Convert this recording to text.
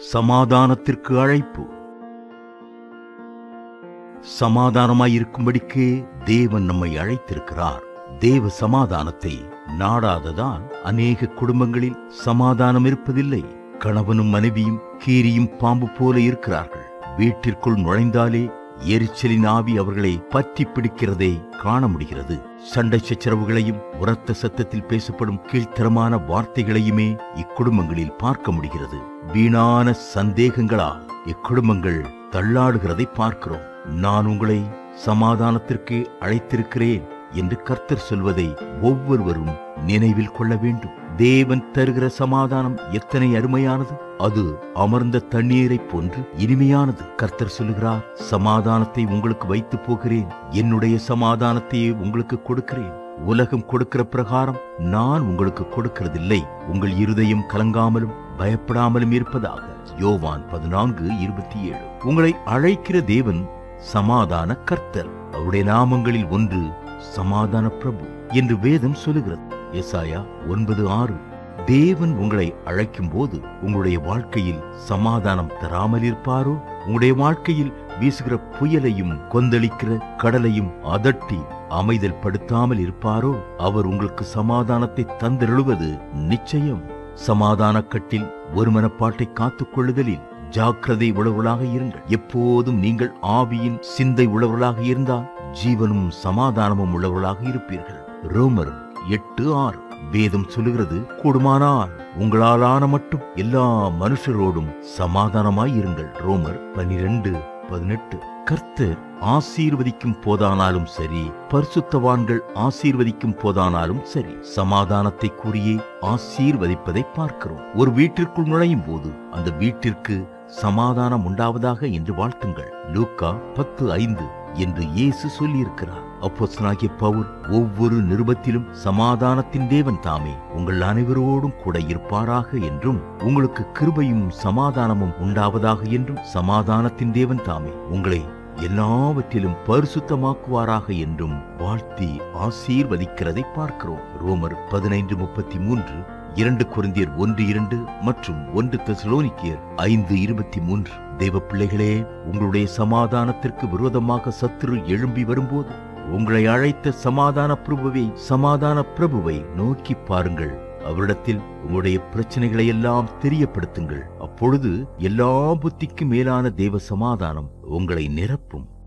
சமாதானத்திற்கு அழைப்பு சமாதானமாயிருக்கும்படிக்கு தேவன் நம்மை அழைத்திருக்கிறார் தேவ சமாதானத்தை நாடாததால் அநேக குடும்பங்களில் சமாதானம் இருப்பதில்லை கணவனும் மனைவியும் கீரியும் பாம்பு போல இருக்கிறார்கள் வீட்டிற்குள் நுழைந்தாலே எரிச்சலின் ஆவி அவர்களை பற்றி பிடிக்கிறதை காண முடிகிறது சண்டை சச்சரவுகளையும் உரத்த சத்தத்தில் பேசப்படும் கீழ்த்தரமான வார்த்தைகளையுமே இக்குடும்பங்களில் பார்க்க முடிகிறது வீணான சந்தேகங்களால் இக்குடும்பங்கள் தள்ளாடுகிறதை பார்க்கிறோம் நான் உங்களை சமாதானத்திற்கு அழைத்திருக்கிறேன் என்று கர்த்தர் சொல்வதை ஒவ்வொருவரும் நினைவில் கொள்ள வேண்டும் தேவன் தருகிற சமாதானம் எத்தனை அருமையானது அது அமர்ந்த தண்ணீரைப் போன்று இனிமையானது கர்த்தர் சொல்லுகிறார் சமாதானத்தை உங்களுக்கு வைத்து போகிறேன் என்னுடைய சமாதானத்தையே உங்களுக்கு கொடுக்கிறேன் உலகம் கொடுக்கிற பிரகாரம் நான் உங்களுக்கு கொடுக்கிறதில்லை உங்கள் இருதயம் கலங்காமலும் பயப்படாமலும் இருப்பதாக யோவான் பதினான்கு இருபத்தி ஏழு உங்களை அழைக்கிற தேவன் சமாதான கர்த்தர் அவருடைய நாமங்களில் ஒன்று சமாதான பிரபு என்று வேதம் சொல்லுகிறது எசாயா ஒன்பது ஆறு தேவன் உங்களை அழைக்கும் போது உங்களுடைய வாழ்க்கையில் சமாதானம் தராமல் இருப்பாரோ உங்களுடைய வாழ்க்கையில் வீசுகிற புயலையும் கொந்தளிக்கிற கடலையும் அதட்டி அமைதல் படுத்தாமல் இருப்பாரோ அவர் உங்களுக்கு சமாதானத்தை தந்தருளுவது நிச்சயம் சமாதான கட்டில் ஒரு மனப்பாட்டை காத்துக் கொள்ளுதலில் ஜாக்கிரதை உழவர்களாக இருங்கள் எப்போதும் நீங்கள் ஆவியின் சிந்தை உழவர்களாக இருந்தால் ஜீவனும் சமாதானமும் உள்ளவர்களாக இருப்பீர்கள் ரோமர் எட்டு ஆறு வேதம் சொல்லுகிறது கூடுமானால் உங்களாலான மட்டும் எல்லா மனுஷரோடும் சமாதானமாய் இருங்கள் ரோமர் பனிரெண்டு பதினெட்டு கர்த்தர் ஆசீர்வதிக்கும் போதானாலும் சரி பரிசுத்தவான்கள் ஆசீர்வதிக்கும் போதானாலும் சரி சமாதானத்தை கூறியே ஆசீர்வதிப்பதை பார்க்கிறோம் ஒரு வீட்டிற்குள் நுழையும் போது அந்த வீட்டிற்கு சமாதானம் உண்டாவதாக என்று வாழ்த்துங்கள் லூக்கா பத்து ஐந்து என்று இயேசு சொல்லியிருக்கிறார் அப்போஸ்தலனாகிய பவுல் ஒவ்வொரு நிருபத்திலும் சமாதானத்தின் தேவன் தாமே உங்கள் அனைவரோடும் கூட இருப்பாராக என்றும் உங்களுக்கு கிருபையும் சமாதானமும் உண்டாவதாக என்றும் சமாதானத்தின் தேவன் தாமே உங்களை எல்லாவற்றிலும் பரிசுத்தமாக்குவாராக என்றும் வாழ்த்தி ஆசீர்வதிக்கிறதை பார்க்கிறோம் ரோமர் பதினைந்து முப்பத்தி மூன்று இரண்டு குருந்தியர் ஒன்று இரண்டு மற்றும் ஒன்று தெசலோனிக்கியர் ஐந்து இருபத்தி மூன்று தேவ பிள்ளைகளே உங்களுடைய சமாதானத்திற்கு விரோதமாக சத்துரு எழும்பி வரும்போது உங்களை அழைத்த சமாதான பிரபுவை சமாதான பிரபுவை நோக்கி பாருங்கள் அவரிடத்தில் உங்களுடைய பிரச்சனைகளை எல்லாம் தெரியப்படுத்துங்கள் அப்பொழுது எல்லா புத்திக்கும் மேலான தேவ சமாதானம் உங்களை நிரப்பும்